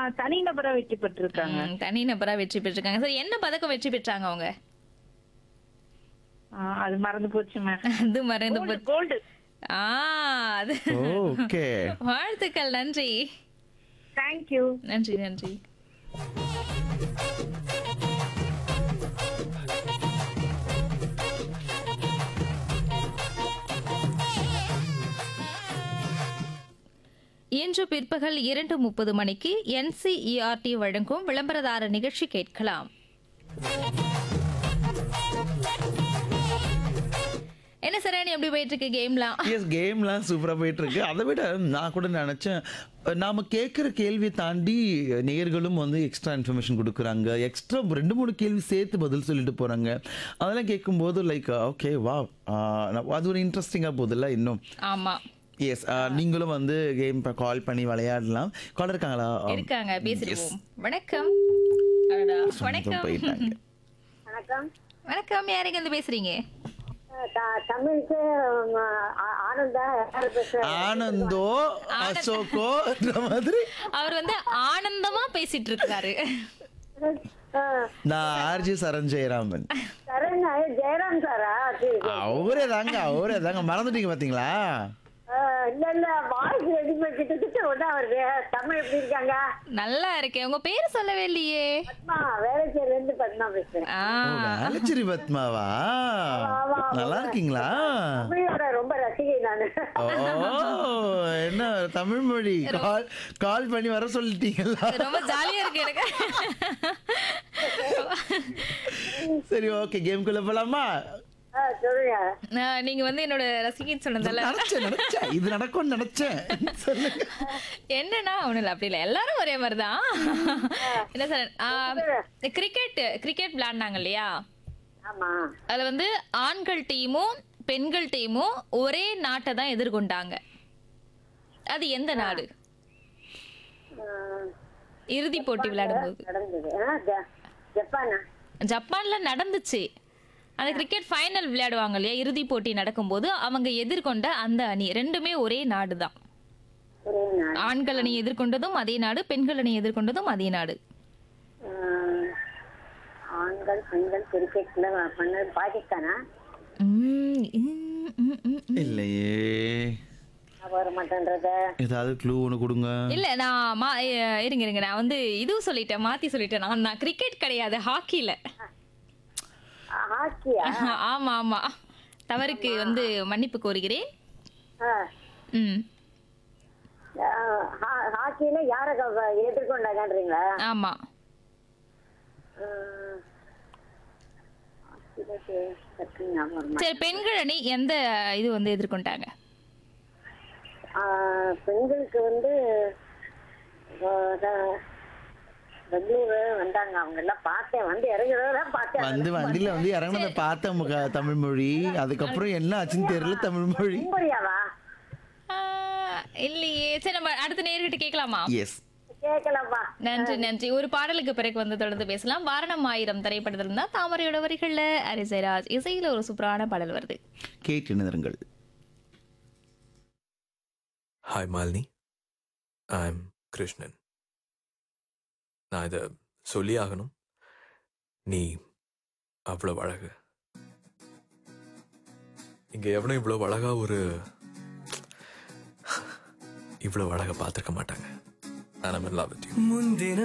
தனிநபரா வெற்றி பெற்றிருக்காங்க ம், தனிநபரா வெற்றி பெற்றிருக்காங்க சரி என்ன பதக்கம் வெற்றி பெற்றாங்க அவங்க ஆ, அது மறந்து போச்சு மேம் அது மறந்து போச்சு. கோல்டு ஆ அது ஓகே வாழ்த்துக்கள் நன்றி தேங்க்யூ நன்றி நன்றி இன்று பிற்பகல் இரண்டு முப்பது மணிக்கு என்சிஇஆர்டி வழங்கும் விளம்பரதார நிகழ்ச்சி கேட்கலாம் என்ன சரணி எப்படி போயிட்டு இருக்கு கேம்லாம் எஸ் கேம்லாம் சூப்பராக போயிட்டு இருக்கு அதை விட நான் கூட நினச்சேன் நாம கேட்குற கேள்வியை தாண்டி நேர்களும் வந்து எக்ஸ்ட்ரா இன்ஃபர்மேஷன் கொடுக்குறாங்க எக்ஸ்ட்ரா ரெண்டு மூணு கேள்வி சேர்த்து பதில் சொல்லிட்டு போகிறாங்க அதெல்லாம் கேட்கும்போது லைக் ஓகே வா அது ஒரு இன்ட்ரெஸ்டிங்காக போகுதுல்ல இன்னும் ஆமா எஸ் நீங்களும் வந்து கேம் கால் பண்ணி விளையாடலாம் கால் இருக்காங்களா இருக்காங்க பேசிடுவோம் வணக்கம் அடடா, வணக்கம் போயிட்டாங்க வணக்கம் வணக்கம் யாருங்க இருந்து பேசுறீங்க த- தமிழுக்கு ம், ஆ- ஆனந்தா யாரு பேசுற ஆனந்தோ அசோகோ இந்த மாதிரி அவர் வந்து ஆனந்தமா பேசிட்டு இருக்காரு ஆ, நான் ஆர்ஜி சரண் ஜெயராமன் சரண் ஜெயராம் சாரா சரி, சரி. அவரே தாங்க அவரே தாங்க மறந்துட்டீங்க பாத்தீங்களா ஆ, இல்ல இல்ல வாய்ஸ் ரெடிமே கிட்டத்தட்ட ஒண்ணா வருது தமிழ் எப்படி இருக்காங்க நல்லா இருக்கேன் உங்க பேரு சொல்லவே இல்லையே பத்மா வேலைச்சேரில இருந்து பத்மா பேசுறேன் ஆ, வேலச்சேரி பத்மாவா ஆமா. நல்லா இருக்கீங்களா தமிழோட ரொம்ப ரசிகை நானு ஓ என்ன தமிழ் மொழி கால் கால் பண்ணி வர சொல்லிட்டீங்களா ரொம்ப ஜாலியா இருக்கு எனக்கு சரி ஓகே கேம்குள்ள போலாமா ஆ, சொல்லுங்க நான் நீங்க வந்து என்னோட ரசிகைன்னு சொன்னதால நினைச்சேன் நினைச்சேன் இது நடக்கும்னு நினைச்சேன் சொல்லுங்க என்னன்னா ஒண்ணும் இல்ல அப்படி இல்ல எல்லாரும் ஒரே மாதிரிதான் என்ன சார் கிரிக்கெட் கிரிக்கெட் விளையாடினாங்க இல்லையா ஆமா அதுல வந்து ஆண்கள் டீமும் பெண்கள் டீமும் ஒரே நாட்டை தான் எதிர்கொண்டாங்க அது எந்த நாடு ஆ, இறுதி போட்டி விளையாடும்போது நடந்தது ஆ, ஜ- ஜப்பானா ஜப்பான்ல நடந்துச்சு அந்த கிரிக்கெட் ஃபைனல் விளையாடுவாங்க இல்லையா இறுதி போட்டி நடக்கும்போது அவங்க எதிர்கொண்ட அந்த அணி ரெண்டுமே ஒரே நாடு தான் ஒரே நாள் ஆண்கள் அணி எதிர்கொண்டதும் அதே நாடு பெண்கள் அணி எதிர்கொண்டதும் அதே நாடு ஆ, ஆண்கள் பெண்கள் கிரிக்கெட்ல பண்ணது பாகிஸ்தானா உம், உம், உம், உம், உம். இல்லையே ஞாபகம் வர மாட்டேன்றத ஏதாவது க்ளூ ஒன்று கொடுங்க இல்ல நான் மா அஹ் இருங்க இருங்க நான் வந்து இதுவும் சொல்லிட்டேன் மாத்தி சொல்லிட்டேன் நான் நான் கிரிக்கெட் கிடையாது ஹாக்கில ஹாக்கியா ஆமா ஆமா தவறுக்கு வந்து மன்னிப்பு கோருகிறேன் ஆ. ம் ஆ, ஹா- ஹாக்கில யார க- எதிர்கொண்டாங்கன்றீங்களா ஆமா ஆ. ஹாக்கில பே- சற்று ஞாபகம் வர மாட்டேங்குது. சரி பெண்கள் அணி எந்த இது வந்து எதிர்கொண்டாங்க ஆ, பெண்களுக்கு வந்து ஆ, அதான், பெங்களூரு வந்தாங்க அவங்க எல்லாம் பார்த்தேன் வந்து இறங்குறதெல்லாம் பார்த்தேன் வந்து வண்டியில வந்து இறங்கினத பார்த்த முக தமிழ் மொழி அதுக்கப்புறம் என்ன ஆச்சுன்னு தெரியல தமிழ் மொழி மும்பரியாவா ஆஹ், இல்லையே சரி நம்ம அடுத்த நேர்கிட்ட கேட்கலாமா எஸ் கேட்கலாமா நன்றி நன்றி ஒரு பாடலுக்கு பிறகு வந்து தொடர்ந்து பேசலாம் வாரணம் ஆயிரம் திரைப்படத்தில் இருந்தா தாமரையோட வரிகள்ல அரிசைராஜ் இசையில ஒரு சூப்பரான பாடல் வருது கேட்டு நிறுங்கள் hi Malini I am Krishnan நான் இதை சொல்லி ஆகணும் நீ அவ்வளோ அழகு இங்க எவனும் இவ்வளோ அழகா ஒரு இவ்வளோ அழகா பார்த்துருக்க மாட்டாங்க நான் லவ் வித் யூ ಮುಂದಿನ